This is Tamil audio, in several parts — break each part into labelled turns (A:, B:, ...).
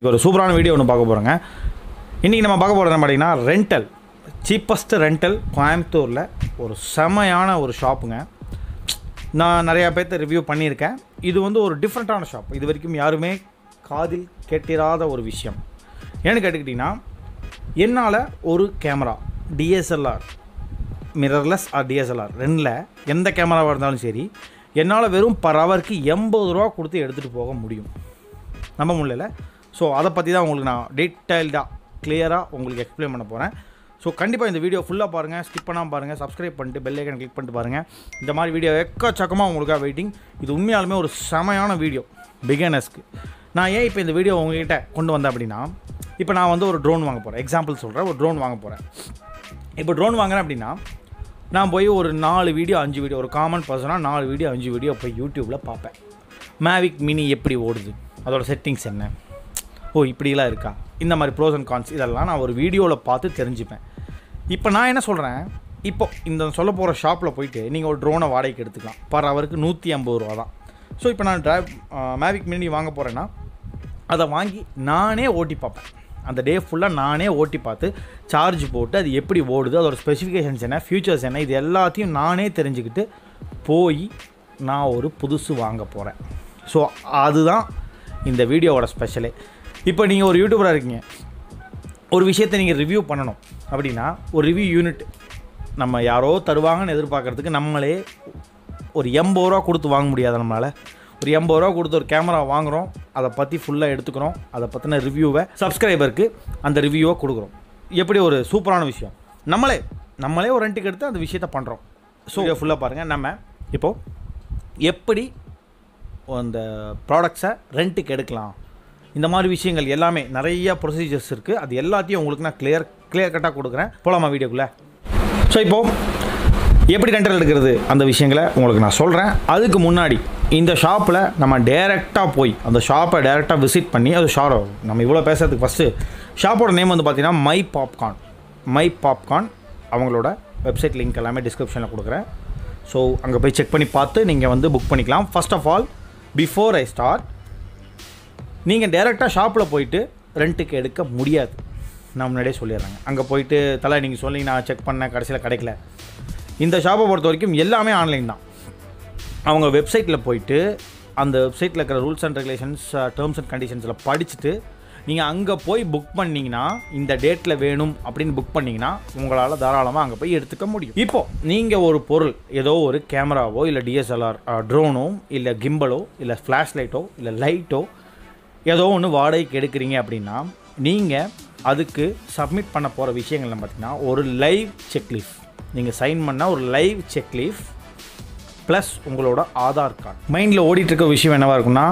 A: ஒரு சூப்பரான வீடியோ ஒன்று பார்க்க போகிறோங்க இன்றைக்கி நம்ம பார்க்க போகிறது என்ன பார்த்தீங்கன்னா ரெண்டல் சீப்பஸ்ட் ரெண்டல் கோயம்புத்தூரில் ஒரு செமையான ஒரு ஷாப்புங்க நான் நிறையா பேர்த்த ரிவ்யூ பண்ணியிருக்கேன் இது வந்து ஒரு டிஃப்ரெண்ட்டான ஷாப் இது வரைக்கும் யாருமே காதில் கேட்டிராத ஒரு விஷயம் ஏன்னு கேட்டுக்கிட்டிங்கன்னா என்னால் ஒரு camera DSLR mirrorless or DSLR ரெண்டில் எந்த கேமராவாக இருந்தாலும் சரி என்னால் வெறும் பர் ஹவருக்கு எண்பது ரூபா கொடுத்து எடுத்துகிட்டு போக முடியும் நம்ப முடியல ஸோ அதை பற்றி தான் உங்களுக்கு நான் டீட்டெயில்டாக கிளியராக உங்களுக்கு எக்ஸ்பிளைன் பண்ண போகிறேன் ஸோ கண்டிப்பாக இந்த வீடியோ ஃபுல்லாக பாருங்கள் ஸ்கிப் பண்ணாமல் பாருங்கள் சப்ஸ்கிரைப் பண்ணிட்டு பெல் ஐக்கன் கிளிக் பண்ணிட்டு பாருங்கள் இந்த மாதிரி வீடியோ எக்கச்சக்கமாக உங்களுக்காக வெயிட்டிங் இது உண்மையாலுமே ஒரு செமையான வீடியோ பிகினர்ஸ்க்கு நான் ஏன் இப்போ இந்த வீடியோ உங்ககிட்ட கொண்டு வந்தேன் அப்படின்னா இப்போ நான் வந்து ஒரு ட்ரோன் வாங்க போகிறேன் எக்ஸாம்பிள் சொல்கிறேன் ஒரு ட்ரோன் வாங்க போகிறேன் இப்போ ட்ரோன் வாங்குறேன் அப்படின்னா நான் போய் ஒரு நாலு வீடியோ அஞ்சு வீடியோ ஒரு காமன் பர்சனாக நாலு வீடியோ அஞ்சு வீடியோ போய் யூடியூப்பில் பார்ப்பேன் மேவிக் மினி எப்படி ஓடுது அதோட செட்டிங்ஸ் என்ன ஓ இப்படிலாம் இருக்கா இந்த மாதிரி ப்ரோஸ் அண்ட் கான்ஸ் இதெல்லாம் நான் ஒரு வீடியோவில் பார்த்து தெரிஞ்சுப்பேன் இப்போ நான் என்ன சொல்கிறேன் இப்போ இந்த சொல்ல போகிற ஷாப்பில் போயிட்டு நீங்கள் ஒரு ட்ரோனை வாடகைக்கு எடுத்துக்கலாம் பர் ஹவருக்கு நூற்றி ஐம்பது ரூபா தான் ஸோ இப்போ நான் டிரைவ் மேவிக் மினி வாங்க போகிறேன்னா அதை வாங்கி நானே ஓட்டி பார்ப்பேன் அந்த டே ஃபுல்லாக நானே ஓட்டி பார்த்து சார்ஜ் போட்டு அது எப்படி ஓடுது அதோட ஸ்பெசிஃபிகேஷன்ஸ் என்ன ஃபியூச்சர்ஸ் என்ன இது எல்லாத்தையும் நானே தெரிஞ்சுக்கிட்டு போய் நான் ஒரு புதுசு வாங்க போகிறேன் ஸோ அதுதான் இந்த வீடியோவோட ஸ்பெஷலே இப்போ நீங்கள் ஒரு யூடியூபராக இருக்கீங்க ஒரு விஷயத்தை நீங்கள் ரிவ்யூ பண்ணணும் அப்படின்னா ஒரு ரிவ்யூ யூனிட் நம்ம யாரோ தருவாங்கன்னு எதிர்பார்க்கறதுக்கு நம்மளே ஒரு எண்பது ரூபா கொடுத்து வாங்க முடியாது நம்மளால் ஒரு எண்பது ரூபா கொடுத்து ஒரு கேமரா வாங்குகிறோம் அதை பற்றி ஃபுல்லாக எடுத்துக்கிறோம் அதை பற்றின ரிவ்யூவை சப்ஸ்கிரைபருக்கு அந்த ரிவ்யூவை கொடுக்குறோம் எப்படி ஒரு சூப்பரான விஷயம் நம்மளே நம்மளே ஒரு ரெண்ட்டுக்கு எடுத்து அந்த விஷயத்த பண்ணுறோம் ஸோ ஃபுல்லாக பாருங்கள் நம்ம இப்போது எப்படி அந்த ப்ராடக்ட்ஸை ரெண்ட்டுக்கு எடுக்கலாம் இந்த மாதிரி விஷயங்கள் எல்லாமே நிறைய ப்ரொசீஜர்ஸ் இருக்குது அது எல்லாத்தையும் உங்களுக்கு நான் கிளியர் கிளியர் கட்டாக கொடுக்குறேன் போலாமா வீடியோக்குள்ளே ஸோ இப்போது எப்படி ரெண்டல் எடுக்கிறது அந்த விஷயங்களை உங்களுக்கு நான் சொல்கிறேன் அதுக்கு முன்னாடி இந்த ஷாப்பில் நம்ம டேரெக்டாக போய் அந்த ஷாப்பை டேரெக்டாக விசிட் பண்ணி அது ஷாரோ நம்ம இவ்வளோ பேசுறதுக்கு ஃபஸ்ட்டு ஷாப்போட நேம் வந்து பார்த்தீங்கன்னா மை பாப்கார்ன் மை பாப்கார்ன் அவங்களோட வெப்சைட் லிங்க் எல்லாமே டிஸ்கிரிப்ஷனில் கொடுக்குறேன் ஸோ அங்கே போய் செக் பண்ணி பார்த்து நீங்கள் வந்து புக் பண்ணிக்கலாம் first of all before I start நீங்கள் டேரெக்டாக ஷாப்பில் போயிட்டு ரெண்ட்டுக்கு எடுக்க முடியாது நான் முன்னாடியே சொல்லிடுறேங்க அங்கே போயிட்டு தலை நீங்கள் சொல்லி நான் செக் பண்ணேன் கடைசியில் கிடைக்கல இந்த ஷாப்பை பொறுத்த வரைக்கும் எல்லாமே ஆன்லைன் தான் அவங்க வெப்சைட்டில் போயிட்டு அந்த வெப்சைட்டில் இருக்கிற rules and regulations terms and கண்டிஷன்ஸில் படிச்சுட்டு நீங்கள் அங்கே போய் புக் பண்ணிங்கன்னா இந்த டேட்டில் வேணும் அப்படின்னு புக் பண்ணிங்கன்னா உங்களால் தாராளமாக அங்கே போய் எடுத்துக்க முடியும் இப்போது நீங்கள் ஒரு பொருள் ஏதோ ஒரு கேமராவோ இல்லை டிஎஸ்எல்ஆர் ட்ரோனோ இல்லை கிம்பலோ இல்லை ஃப்ளாஷ் லைட்டோ இல்லை லைட்டோ ஏதோ ஒன்று வாடகைக்கு எடுக்கிறீங்க அப்படின்னா நீங்கள் அதுக்கு சப்மிட் பண்ண போகிற விஷயங்கள்லாம் பார்த்தீங்கன்னா ஒரு லைவ் செக்லீஃப் நீங்கள் சைன் பண்ண ஒரு லைவ் செக்லீஃப் ப்ளஸ் உங்களோட ஆதார் கார்டு மைண்டில் ஓடிட்டுருக்க விஷயம் என்னவாக இருக்குன்னா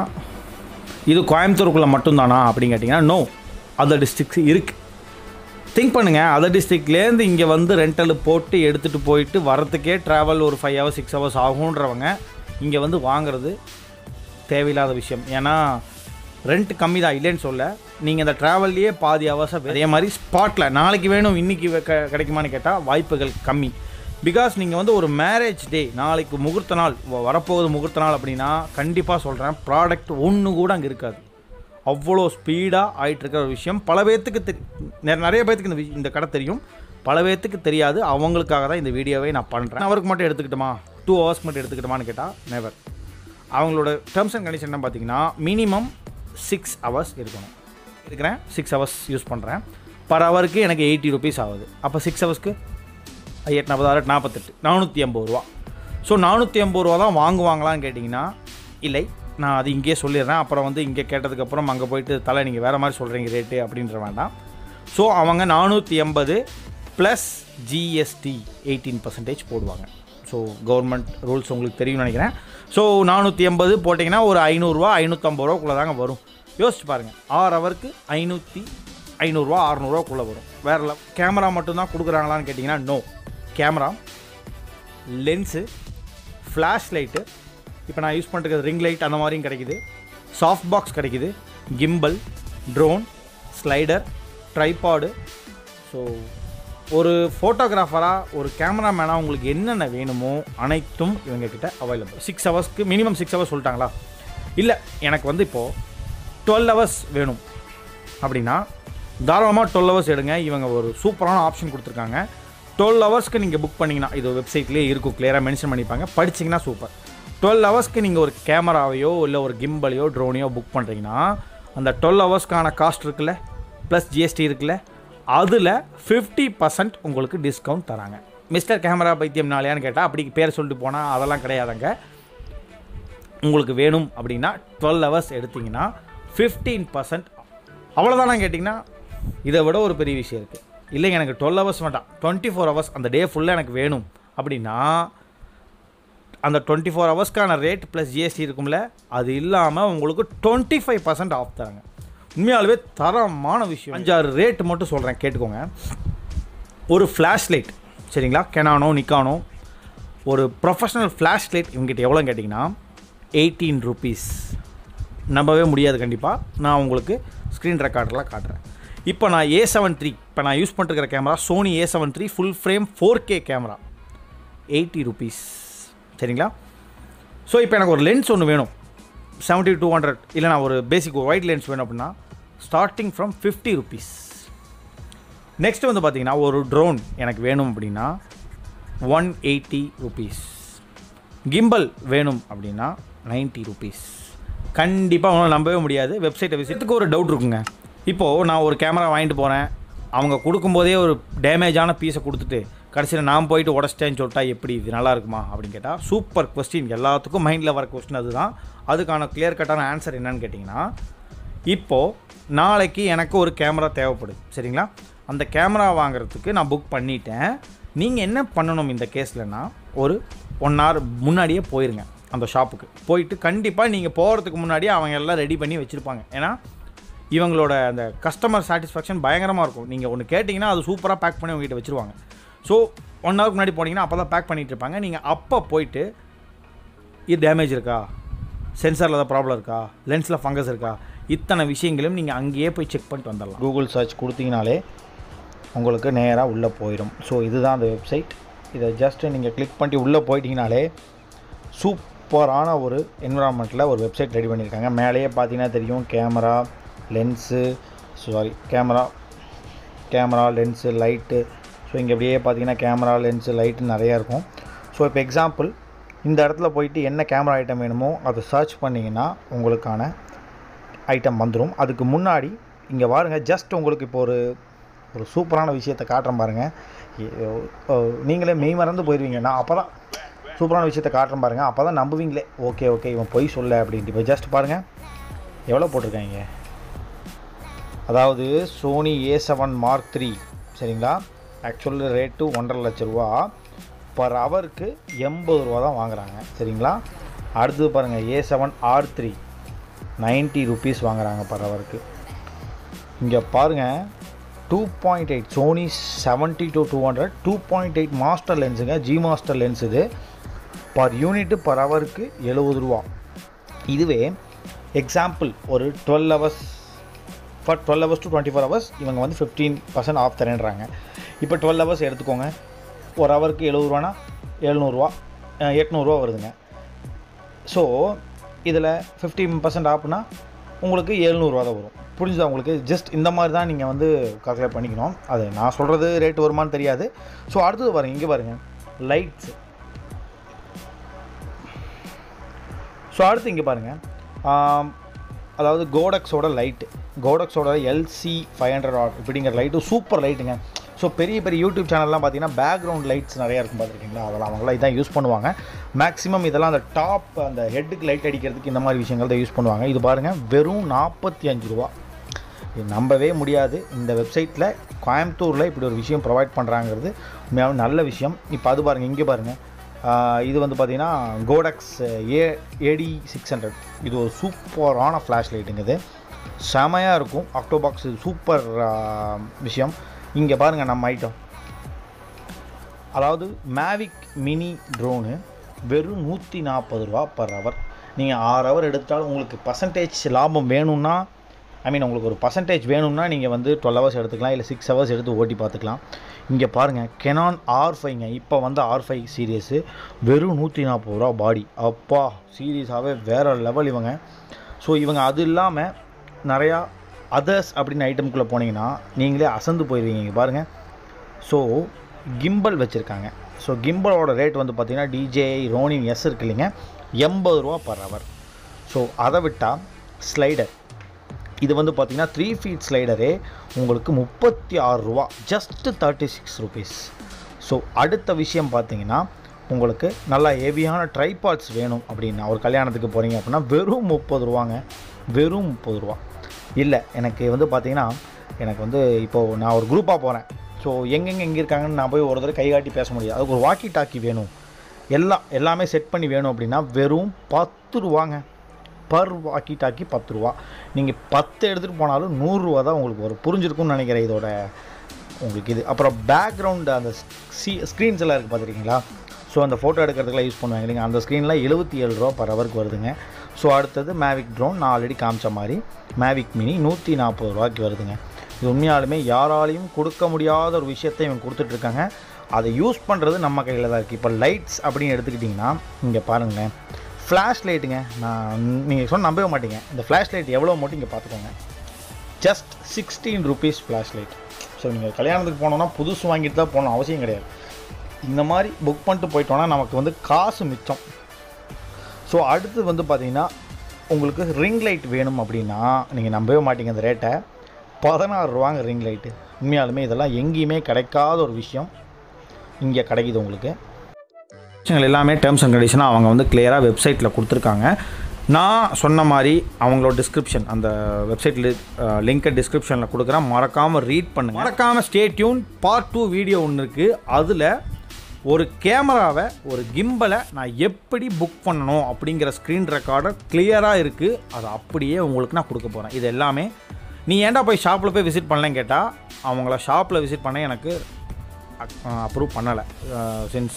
A: இது கோயம்புத்தூருக்குள்ளே மட்டும்தானா அப்படின்னு கேட்டிங்கன்னா நோ அதர் டிஸ்ட்ரிக்ஸ் இருக்குது திங்க் பண்ணுங்கள் அதர் டிஸ்ட்ரிக்ட்லேருந்து இங்கே வந்து ரெண்டல் போட்டு எடுத்துகிட்டு போயிட்டு வரத்துக்கே ட்ராவல் ஒரு ஃபைவ் ஹவர்ஸ் சிக்ஸ் ஹவர்ஸ் ஆகுன்றவங்க இங்கே வந்து வாங்குறது தேவையில்லாத விஷயம் ஏன்னா ரெண்ட் கம்மி தான் இல்லைன்னு சொல்ல நீங்கள் இந்த ட்ராவல்லையே பாதி ஹவர்ஸாக அதே மாதிரி ஸ்பாட்டில் நாளைக்கு வேணும் இன்றைக்கி கிடைக்குமான்னு கேட்டால் வாய்ப்புகள் கம்மி பிகாஸ் நீங்கள் வந்து ஒரு மேரேஜ் டே நாளைக்கு முகூர்த்த நாள் வ- வரப்போகுது முகூர்த்த நாள் அப்படின்னா கண்டிப்பாக சொல்கிறேன் ப்ராடக்ட் ஒன்று கூட அங்கே இருக்காது அவ்வளோ ஸ்பீடாக ஆயிட்டு இருக்கிற ஒரு விஷயம் பல பேர்த்துக்கு தெரி நெ- நிறைய பேர்த்துக்கு இந்த வி- இந்த கடை தெரியும் பல பேர்த்துக்கு தெரியாது அவங்களுக்காக தான் இந்த வீடியோவை நான் பண்ணுறேன் அவருக்கு மட்டும் எடுத்துக்கிட்டோமா டூ ஹவர்ஸ்க்கு மட்டும் எடுத்துக்கிட்டோமான்னு கேட்டால் நெவர் அவங்களோட டேர்ம்ஸ் அண்ட் கண்டிஷன் என்ன பார்த்தீங்கன்னா மினிமம் சிக்ஸ் ஹவர்ஸ் இருக்கணும் இருக்கிறேன் சிக்ஸ் ஹவர்ஸ் யூஸ் பண்ணுறேன் பர் ஹவருக்கு எனக்கு எயிட்டி ருபீஸ் ஆகுது அப்போ சிக்ஸ் ஹவர்ஸ்க்கு எட்டு நாற்பதாறு நாற்பத்தெட்டு நானூற்றி ஐம்பது ரூபா ஸோ நானூற்றி ஐம்பது ரூபா தான் வாங்குவாங்களான்னு கேட்டிங்கன்னா இல்லை நான் அது இங்கேயே சொல்லிடுறேன் அப்புறம் வந்து இங்கே கேட்டதுக்கப்புறம் அங்கே போயிட்டு தலை நீங்கள் வேறு மாதிரி சொல்கிறீங்க ரேட்டு அப்படின்ற வேண்டாம் ஸோ அவங்க நானூற்றி எண்பது ப்ளஸ் ஜிஎஸ்டி எயிட்டீன் பர்சன்டேஜ் போடுவாங்க ஸோ கவர்மெண்ட் ரூல்ஸ் உங்களுக்கு தெரியும்னு நினைக்கிறேன் ஸோ நானூற்றி எண்பது போட்டிங்கன்னா ஒரு ஐநூறுரூவா ஐநூற்றம்பது ரூபாக்குள்ளே தாங்க வரும் யோசிச்சு பாருங்கள் ஆறு ஹவருக்கு ஐநூற்றி ஐநூறுரூவா அறநூறுவாக்குள்ளே வரும் வேறு கேமரா மட்டும்தான் கொடுக்குறாங்களான்னு கேட்டிங்கன்னா no camera lens flash light இப்போ நான் யூஸ் பண்ணுறது ரிங் லைட் அந்த மாதிரியும் கிடைக்குது சாஃப்ட் பாக்ஸ் கிடைக்குது gimbal drone slider tripod so ஒரு ஃபோட்டோகிராஃபராக ஒரு கேமராமேனாக உங்களுக்கு என்னென்ன வேணுமோ அனைத்தும் இவங்க கிட்ட அவைலபிள் சிக்ஸ் ஹவர்ஸ்க்கு மினிமம் சிக்ஸ் ஹவர்ஸ் சொல்லிட்டாங்களா இல்லை எனக்கு வந்து இப்போது டுவெல் ஹவர்ஸ் வேணும் அப்படின்னா தாராளமாக டுவெல் ஹவர்ஸ் எடுங்க இவங்க ஒரு சூப்பரான ஆப்ஷன் கொடுத்துருக்காங்க டுவெல் ஹவர்ஸ்க்கு நீங்கள் புக் பண்ணிங்கன்னா இது வெப்சைட்லேயே இருக்கும் கிளியராக மென்ஷன் பண்ணிப்பாங்க படிச்சிங்கன்னா சூப்பர் டுவெல் ஹவர்ஸ்க்கு நீங்கள் ஒரு கேமராவையோ இல்லை ஒரு கிம்பலையோ ட்ரோனையோ புக் பண்ணுறீங்கன்னா அந்த டுவெல் ஹவர்ஸ்க்கான காஸ்ட் இருக்குல்ல ப்ளஸ் ஜிஎஸ்டி இருக்குல்ல அதில் ஃபிஃப்டி பர்சன்ட் உங்களுக்கு டிஸ்கவுண்ட் தராங்க மிஸ்டர் கேமரா பைத்தியம் நாளையான்னு கேட்டால் அப்படி பேர் சொல்லிட்டு போனால் அதெல்லாம் கிடையாதுங்க உங்களுக்கு வேணும் அப்படின்னா டுவெல் ஹவர்ஸ் எடுத்தீங்கன்னா ஃபிஃப்டீன் பர்சன்ட் அவ்வளோதானா கேட்டிங்கன்னா இதை விட ஒரு பெரிய விஷயம் இருக்குது இல்லைங்க எனக்கு டுவெல் ஹவர்ஸ் வேண்டாம் டுவெண்ட்டி ஃபோர் ஹவர்ஸ் அந்த டே ஃபுல்லாக எனக்கு வேணும் அப்படின்னா அந்த டுவெண்ட்டி ஃபோர் ஹவர்ஸ்க்கான ரேட் ப்ளஸ் ஜிஎஸ்டி இருக்கும்ல அது இல்லாமல் உங்களுக்கு டுவெண்ட்டி ஃபைவ் பர்சன்ட் ஆஃப் தராங்க உண்மையாலுமே தரமான விஷயம் அஞ்சாறு ரேட் மட்டும் சொல்கிறேன் கேட்டுக்கோங்க ஒரு ஃப்ளாஷ் லைட் சரிங்களா கெனானோ நிக்கானோ ஒரு ப்ரொஃபஷனல் ஃப்ளாஷ் லைட் இவங்ககிட்ட எவ்வளோன்னு கேட்டிங்கன்னா எயிட்டீன் ருபீஸ் நம்பவே முடியாது கண்டிப்பாக நான் உங்களுக்கு ஸ்க்ரீன் ரெக்கார்டெலாம் காட்டுறேன் இப்போ நான் ஏ செவன் த்ரீ இப்போ நான் யூஸ் பண்ணிருக்கிற camera Sony A seven three full frame four K camera eighty rupees சரிங்களா ஸோ இப்போ எனக்கு ஒரு லென்ஸ் ஒன்று வேணும் செவன்ட்டி டூ ஹண்ட்ரட் இல்லை நான் ஒரு பேசிக் ஒயிட் லென்ஸ் வேணும் அப்படின்னா starting from fifty rupees next வந்து பார்த்தீங்கன்னா ஒரு ட்ரோன் எனக்கு வேணும் அப்படின்னா ஒன் எயிட்டி ருபீஸ் கிம்பல் வேணும் அப்படின்னா நைன்ட்டி ருபீஸ் கண்டிப்பாக உங்களால் நம்பவே முடியாது வெப்சைட்டை விசிட்டுக்கு ஒரு டவுட் இருக்குங்க இப்போது நான் ஒரு கேமரா வாங்கிட்டு போகிறேன் அவங்க கொடுக்கும்போதே ஒரு டேமேஜான பீஸை கொடுத்துட்டு கடைசியில் நான் போயிட்டு உடச்சிட்டேன்னு சொல்லிட்டா எப்படி இது நல்லா இருக்குமா அப்படின்னு கேட்டால் சூப்பர் கொஸ்டின் எல்லாத்துக்கும் மைண்டில் வர கொஸ்டின் அதுதான் அதுக்கான கிளியர் கட்டான ஆன்சர் என்னன்னு கேட்டிங்கன்னா இப்போது நாளைக்கு எனக்கு ஒரு கேமரா தேவைப்படுது சரிங்களா அந்த கேமரா வாங்குறதுக்கு நான் புக் பண்ணிட்டேன் நீங்கள் என்ன பண்ணணும் இந்த கேஸ்லனா ஒரு ஒன் ஹவர் முன்னாடியே போயிருங்க அந்த ஷாப்புக்கு போயிட்டு கண்டிப்பாக நீங்கள் போகிறதுக்கு முன்னாடியே அவங்க எல்லாம் ரெடி பண்ணி வச்சுருப்பாங்க ஏன்னா இவங்களோட அந்த கஸ்டமர் சாட்டிஸ்ஃபேக்ஷன் பயங்கரமாக இருக்கும் நீங்கள் ஒன்று கேட்டிங்கன்னா அது சூப்பராக பேக் பண்ணி உங்ககிட்ட வச்சுருவாங்க ஸோ ஒன் ஹவருக்கு முன்னாடி போனீங்கன்னா அப்போ தான் பேக் பண்ணிகிட்டு இருப்பாங்க நீங்கள் அப்போ போயிட்டு இது டேமேஜ் இருக்கா சென்சாரில் ஏதாவது ப்ராப்ளம் இருக்கா லென்ஸில் ஃபங்கஸ் இருக்கா இத்தனை விஷயங்களும் நீங்கள் அங்கேயே போய் செக் பண்ணிட்டு வந்துடலாம் கூகுள் சர்ச் கொடுத்தீங்கனாலே உங்களுக்கு நேராக உள்ளே போயிடும் ஸோ இதுதான் அந்த வெப்சைட் இதை ஜஸ்ட்டு நீங்கள் கிளிக் பண்ணிட்டு உள்ளே போயிட்டீங்கனாலே சூப்பரான ஒரு என்விரான்மெண்ட்டில் ஒரு வெப்சைட் ரெடி பண்ணியிருக்காங்க மேலேயே பார்த்தீங்கன்னா தெரியும் camera lens sorry camera camera lens light so இங்கே அப்படியே பார்த்தீங்கன்னா கேமரா லென்ஸு லைட்டு நிறையா இருக்கும் ஸோ இப்போ எக்ஸாம்பிள் இந்த இடத்துல போயிட்டு என்ன கேமரா ஐட்டம் வேணுமோ அதை சர்ச் பண்ணிங்கன்னா உங்களுக்கான ஐட்டம் வந்துடும் அதுக்கு முன்னாடி இங்கே பாருங்கள் ஜஸ்ட் உங்களுக்கு இப்போ ஒரு ஒரு சூப்பரான விஷயத்தை காட்டுறேன் பாருங்கள் நீங்களே மெய் மறந்து போயிடுவீங்க நான் அப்போ தான் சூப்பரான விஷயத்தை காட்டுறேன் பாருங்கள் அப்போ தான் நம்புவீங்களே ஓகே ஓகே இவன் பொய் சொல்ல அப்படின்ட்டு இப்போ ஜஸ்ட் பாருங்கள் எவ்வளோ போட்டிருக்காங்க அதாவது Sony A seven mark three சரிங்களா ஆக்சுவல் ரேட்டு ஒன்றரை லட்ச ரூபா பர் ஹவருக்கு எண்பது ரூபா தான் வாங்குறாங்க சரிங்களா அடுத்தது பாருங்கள் A seven R three ninety rupees வாங்குறாங்க பர் ஹவருக்கு இங்கே பாருங்கள் two point eight Sony seventy to two hundred two point eight master லென்ஸுங்க ஜி மாஸ்டர் லென்ஸ் இது பர் யூனிட்டு பர் ஹவருக்கு எழுபது ரூபா இதுவே எக்ஸாம்பிள் ஒரு twelve hours for twelve hours to twenty four hours இவங்க வந்து ஃபிஃப்டீன் பர்சன்ட் ஆஃப் தரேன்றாங்க இப்போ டுவெல் ஹவர்ஸ் எடுத்துக்கோங்க ஒரு ஹவருக்கு எழுபது ரூபானா எழுநூறுவா எட்நூறுரூவா வருதுங்க ஸோ இதில் ஃபிஃப்டீன் பர்சன்ட் ஆஃப்னா உங்களுக்கு எழுநூறுவா தான் வரும் புரிஞ்சுதா உங்களுக்கு ஜஸ்ட் இந்த மாதிரி தான் நீங்கள் வந்து கால்குலேட் பண்ணிக்கணும் அது நான் சொல்கிறது ரேட் வருமானு தெரியாது ஸோ அடுத்தது பாருங்கள் இங்கே பாருங்கள் லைட்ஸ் ஸோ அடுத்து இங்கே பாருங்கள் அதாவது கோடக்ஸோட லைட்டு கோடக்ஸோட எல்சி ஃபைவ் ஹண்ட்ரட் ஆட் இப்படிங்கிற லைட்டு சூப்பர் லைட்டுங்க ஸோ பெரிய பெரிய யூடியூப் சேனல்லாம் பார்த்தீங்கன்னா பேக்ரவுண்ட் லைட்ஸ் நிறையா இருக்கும் பார்த்துருக்கீங்களா அதெல்லாம் அவங்களாம் இதான் யூஸ் பண்ணுவாங்க மேக்ஸிமம் இதெல்லாம் அந்த டாப் அந்த ஹெட்டுக்கு லைட் அடிக்கிறதுக்கு இந்த மாதிரி விஷயங்கள் தான் யூஸ் பண்ணுவாங்க இது பாருங்கள் வெறும் நாற்பத்தி அஞ்சு ரூபா இது நம்பவே முடியாது இந்த வெப்சைட்டில் கோயம்புத்தூரில் இப்படி ஒரு விஷயம் ப்ரொவைட் பண்ணுறாங்கிறது உண்மையாகவே நல்ல விஷயம் இப்போ அது பாருங்கள் இங்கே பாருங்கள் இது வந்து பார்த்திங்கன்னா Godox A AD six hundred இது ஒரு சூப்பரான ஃப்ளாஷ் லைட்டுங்க இது செமையாக இருக்கும் அக்டோபாக்ஸ் சூப்பர் விஷயம் இங்கே பாருங்கள் நம்ம ஐட்டம் அதாவது மேவிக் மினி ட்ரோனு வெறும் நூற்றி நாற்பது ரூபா பர் ஹவர் நீங்கள் ஆறு ஹவர் எடுத்தாலும் உங்களுக்கு பர்சன்டேஜ் லாபம் வேணும்னா ஐ மீன் உங்களுக்கு ஒரு பர்சன்டேஜ் வேணும்னா நீங்கள் வந்து டுவெல் ஹவர்ஸ் எடுத்துக்கலாம் இல்லை சிக்ஸ் ஹவர்ஸ் எடுத்து ஓட்டி பார்த்துக்கலாம் இங்கே பாருங்கள் கெனான் ஆர் ஃபைவ்ங்க இப்போ வந்து ஆர் ஃபைவ் சீரியஸு வெறும் நூற்றி நாற்பது ரூபா பாடி அப்பா சீரியஸாகவே வேறு லெவல் இவங்க ஸோ இவங்க அது இல்லாமல் நிறையா அதர்ஸ் அப்படின்னு ஐட்டம்குள்ளே போனீங்கன்னா நீங்களே அசந்து போயிடுவீங்க இங்கே பாருங்கள் ஸோ கிம்பல் வச்சுருக்காங்க ஸோ கிம்பலோட ரேட் வந்து பார்த்தீங்கன்னா டிஜேஐ ரோனின் எஸ் இருக்கு இல்லைங்க எண்பது ரூபா பர் ஹவர் ஸோ அதை விட்டால் ஸ்லைடர் இது வந்து பார்த்தீங்கன்னா த்ரீ ஃபீட் ஸ்லைடரே உங்களுக்கு முப்பத்தி ஆறு ரூபா just thirty six rupees so அடுத்த விஷயம் பார்த்தீங்கன்னா உங்களுக்கு நல்லா ஹெவியான ட்ரைபாட்ஸ் வேணும் அப்படின்னா ஒரு கல்யாணத்துக்கு போகிறீங்க அப்படின்னா வெறும் முப்பது ரூபாங்க வெறும் முப்பது ரூபா இல்லை எனக்கு வந்து பார்த்தீங்கன்னா எனக்கு வந்து இப்போது நான் ஒரு குரூப்பாக போகிறேன் ஸோ எங்கெங்கே எங்கே இருக்காங்கன்னு நான் போய் ஒரு தடவை கை காட்டி பேச முடியாது அதுக்கு ஒரு வாக்கி டாக்கி வேணும் எல்லாம் எல்லாமே செட் பண்ணி வேணும் அப்படின்னா வெறும் பத்து ரூபாங்க பர் வாக்கி டாக்கி பத்து ரூபா நீங்கள் பத்து எடுத்துகிட்டு போனாலும் நூறுரூவா தான் உங்களுக்கு வரும் புரிஞ்சிருக்கும்னு நினைக்கிறேன் இதோட உங்களுக்கு இது அப்புறம் பேக்ரவுண்டு அந்த சி ஸ்க்ரீன்ஸ் எல்லாம் இருக்குது பார்த்துருக்கீங்களா ஸோ அந்த ஃபோட்டோ எடுக்கிறதுக்குலாம் யூஸ் பண்ணுவாங்க இல்லைங்க அந்த ஸ்க்ரீனில் எழுபத்தி ஏழு ரூபா பர் ஹவருக்கு வருதுங்க ஸோ அடுத்தது மேவிக் ட்ரோன் நான் ஆல்ரெடி காமிச்ச மாதிரி மேவிக் மினி நூற்றி நாற்பது ரூபாய்க்கு வருதுங்க இது உண்மையாலுமே யாராலையும் கொடுக்க முடியாத ஒரு விஷயத்தை இவங்க கொடுத்துட்ருக்காங்க அதை யூஸ் பண்ணுறது நம்ம கையில் தான் இருக்குது இப்போ லைட்ஸ் அப்படின்னு எடுத்துக்கிட்டிங்கன்னா இங்கே பாருங்களேன் ஃப்ளாஷ் லைட்டுங்க நான் நீங்கள் சொன்ன நம்பவே மாட்டீங்க இந்த ஃப்ளாஷ் லைட் எவ்வளோ மட்டும் இங்கே பார்த்துக்கோங்க just sixteen rupees flash light so நீங்கள் கல்யாணத்துக்கு போனோன்னா புதுசு வாங்கிட்டு தான் போகணும் அவசியம் கிடையாது இந்த மாதிரி புக் பண்ணிட்டு போயிட்டோன்னா நமக்கு வந்து காசு மிச்சம் ஸோ அடுத்து வந்து பார்த்தீங்கன்னா உங்களுக்கு ரிங் லைட் வேணும் அப்படின்னா நீங்கள் நம்பவே மாட்டீங்க அந்த ரேட்டை பதினாறு ரூபாங்க ரிங் லைட்டு உண்மையாலுமே இதெல்லாம் எங்கேயுமே கிடைக்காத ஒரு விஷயம் இங்கே கிடைக்குது உங்களுக்கு விஷயங்கள் எல்லாமே டேர்ம்ஸ் அண்ட் கண்டிஷனாக அவங்க வந்து கிளியராக வெப்சைட்டில் கொடுத்துருக்காங்க நான் சொன்ன மாதிரி அவங்களோட டிஸ்கிரிப்ஷன் அந்த வெப்சைட்டில் லிங்க்கை டிஸ்கிரிப்ஷனில் கொடுக்குறேன் மறக்காமல் ரீட் பண்ணுங்கள் மறக்காமல் stay tune part two video ஒன்று இருக்குது அதில் ஒரு கேமராவை ஒரு கிம்பலை நான் எப்படி புக் பண்ணணும் அப்படிங்கிற ஸ்க்ரீன் ரெக்கார்டர் கிளியராக இருக்குது அதை அப்படியே உங்களுக்கு நான் கொடுக்க போகிறேன் இது எல்லாமே நீ ஏன்டா போய் ஷாப்பில் போய் விசிட் பண்ணலன்னு கேட்டால் அவங்கள ஷாப்பில் விசிட் பண்ண எனக்கு அப்ரூவ் பண்ணலை சின்ஸ்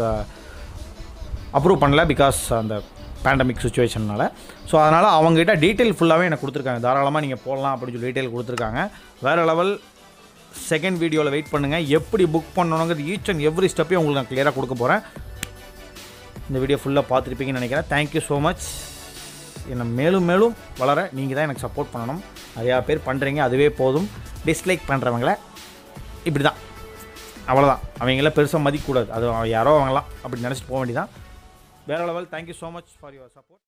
A: அப்ரூவ் பண்ணல பிகாஸ் அந்த பேண்டமிக் சுச்சுவேஷன்னால ஸோ அதனால் அவங்ககிட்ட டீட்டெயில் ஃபுல்லாகவே எனக்கு கொடுத்துருக்காங்க தாராளமாக நீங்கள் போடலாம் அப்படின்னு சொல்லி டீட்டெயில் கொடுத்துருக்காங்க வேறு லெவல் செகண்ட் வீடியோவில் வெயிட் பண்ணுங்கள் எப்படி புக் பண்ணணுங்கிறது ஈச் அண்ட் எவ்ரி ஸ்டெப்பையும் உங்களுக்கு நான் கிளியராக கொடுக்க போகிறேன் இந்த வீடியோ ஃபுல்லாக பார்த்துருப்பீங்கன்னு நினைக்கிறேன் தேங்க்யூ ஸோ மச் என்னை மேலும் மேலும் வளர நீங்கள் தான் எனக்கு சப்போர்ட் பண்ணணும் நிறையா பேர் பண்ணுறீங்க அதுவே போதும் டிஸ்லைக் பண்ணுறவங்கள இப்படி தான் அவ்வளோதான் அவங்கள பெருசாக மதிக்கக்கூடாது அது யாரோ அவங்களாம் அப்படி நினச்சிட்டு போக வேண்டியதான் வேறு level thank you so much for your support